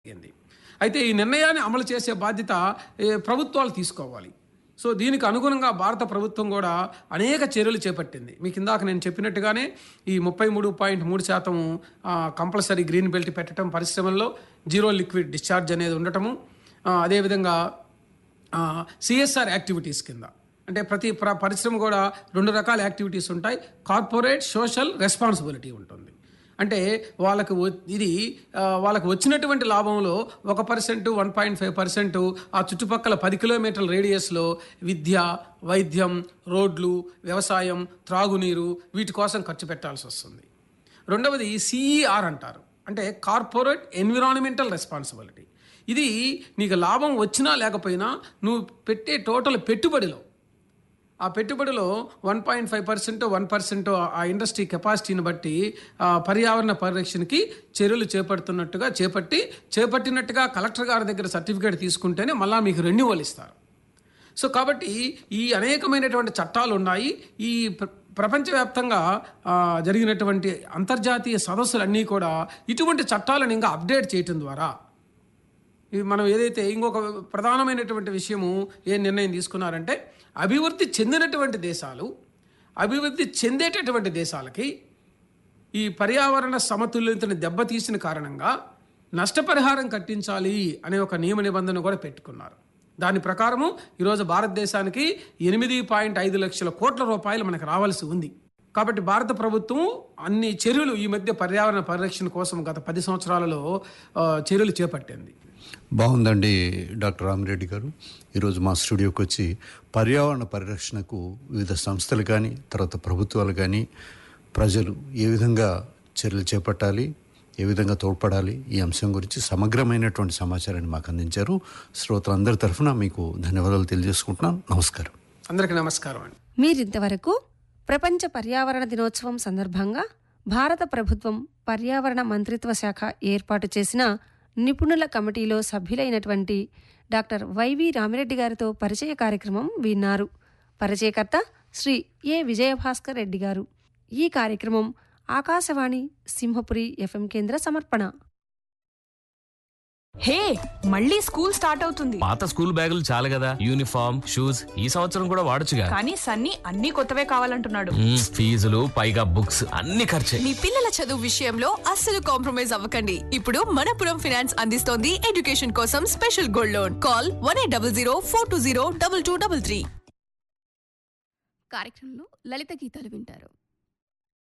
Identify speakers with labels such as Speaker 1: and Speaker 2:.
Speaker 1: జరిగింది అయితే ఈ నిర్ణయాన్ని అమలు చేసే బాధ్యత ఏ, ప్రభుత్వాలు తీసుకోవాలి సో దీనికి అనుగుణంగా భారత ప్రభుత్వం కూడా అనేక చర్యలు చేపట్టింది మీకు ఇందాక నేను చెప్పినట్టుగానే ఈ ముప్పై మూడు పాయింట్ మూడు శాతం కంపల్సరీ గ్రీన్ బెల్ట్ పెట్టడం పరిశ్రమల్లో జీరో లిక్విడ్ డిశ్చార్జ్ అనేది ఉండటము ఆ, అదేవిధంగా సిఎస్ఆర్ యాక్టివిటీస్ కింద అంటే ప్రతి ప్ర పరిశ్రమ కూడా రెండు రకాల యాక్టివిటీస్ ఉంటాయి కార్పొరేట్ సోషల్ రెస్పాన్సిబిలిటీ ఉంటుంది అంటే వాళ్ళకు వ- ఇది ఆ, వాళ్ళకు వచ్చినటువంటి లాభంలో ఒక percent one point five percent ఆ చుట్టుపక్కల పది కిలోమీటర్ల రేడియస్లో విద్య వైద్యం రోడ్లు వ్యవసాయం త్రాగునీరు వీటి కోసం ఖర్చు పెట్టాల్సి వస్తుంది రెండవది సిఈఆర్ అంటారు అంటే కార్పొరేట్ ఎన్విరాన్మెంటల్ రెస్పాన్సిబిలిటీ ఇది నీకు లాభం వచ్చినా లేకపోయినా నువ్వు పెట్టే టోటల్ పెట్టుబడిలో ఆ పెట్టుబడిలో one point five percent one percent ఆ ఇండస్ట్రీ కెపాసిటీని బట్టి ఆ పర్యావరణ పరిరక్షణకి చర్యలు చేపడుతున్నట్టుగా చేపట్టి చేపట్టినట్టుగా కలెక్టర్ గారి దగ్గర సర్టిఫికేట్ తీసుకుంటేనే మళ్ళీ మీకు రెన్యువల్ ఇస్తారు సో కాబట్టి ఈ అనేకమైనటువంటి చట్టాలు ఉన్నాయి ఈ ప్ర- ప్రపంచవ్యాప్తంగా ఆ, జరిగినటువంటి అంతర్జాతీయ సదస్సులన్నీ కూడా ఇటువంటి చట్టాలను ఇంకా అప్డేట్ చేయటం ద్వారా ఇది మనం ఏదైతే ఇంకొక ప్రధానమైనటువంటి విషయము ఏ నిర్ణయం తీసుకున్నారంటే అభివృద్ధి చెందినటువంటి దేశాలు అభివృద్ధి చెందేటటువంటి దేశాలకి ఈ పర్యావరణ సమతుల్యతను దెబ్బతీసిన కారణంగా నష్టపరిహారం కట్టించాలి అనే ఒక నియమ నిబంధన కూడా పెట్టుకున్నారు దాని ప్రకారము ఈరోజు భారతదేశానికి ఎనిమిది పాయింట్ ఐదు లక్షల కోట్ల రూపాయలు మనకు రావాల్సి ఉంది కాబట్టి భారత ప్రభుత్వం అన్ని చర్యలు ఈ మధ్య పర్యావరణ పరిరక్షణ కోసం గత పది సంవత్సరాలలో ఆ, చర్యలు చేపట్టింది
Speaker 2: బాగుందండి డాక్టర్ రామిరెడ్డి గారు ఈరోజు మా స్టూడియోకి వచ్చి పర్యావరణ పరిరక్షణకు వివిధ సంస్థలు కానీ తర్వాత ప్రభుత్వాలు కానీ ప్రజలు ఏ విధంగా చర్యలు చేపట్టాలి ఏ విధంగా తోడ్పడాలి ఈ అంశం గురించి సమగ్రమైనటువంటి సమాచారాన్ని మాకు అందించారు శ్రోతలందరి తరఫున మీకు ధన్యవాదాలు తెలియజేసుకుంటున్నాను నమస్కారం
Speaker 1: అందరికీ నమస్కారం అండి
Speaker 3: మీరింతవరకు ప్రపంచ పర్యావరణ దినోత్సవం సందర్భంగా భారత ప్రభుత్వం పర్యావరణ మంత్రిత్వ శాఖ ఏర్పాటు చేసిన నిపుణుల కమిటీలో సభ్యులైనటువంటి డాక్టర్ వైవి రామిరెడ్డి గారితో పరిచయ కార్యక్రమం విన్నారు పరిచయకర్త శ్రీ ఏ విజయభాస్కర్ రెడ్డి గారు ఈ కార్యక్రమం ఆకాశవాణి సింహపురి ఎఫ్ఎం కేంద్ర సమర్పణ
Speaker 4: హే మళ్ళీ స్కూల్ స్టార్ట్ అవుతుంది
Speaker 5: పాత స్కూల్ బ్యాగులు చాలు కదా యూనిఫామ్ షూస్ ఈ సంవత్సరం కూడా వాడొచ్చుగా
Speaker 4: కానీ సన్నీ అన్ని కొత్తవే కావాలంటున్నాడు
Speaker 5: మ్మ్, ఫీజులు పైగా బుక్స్ అన్ని ఖర్చే
Speaker 6: మీ పిల్లల చదువు విషయంలో అస్సలు కాంప్రమైజ్ అవ్వకండి ఇప్పుడు మనపురం ఫైనాన్స్ అందిస్తోంది ఎడ్యుకేషన్ కోసం special gold loan call one eight double zero four two zero double two double three
Speaker 7: కార్యక్రమంలో లలిత గీతాలు వింటారు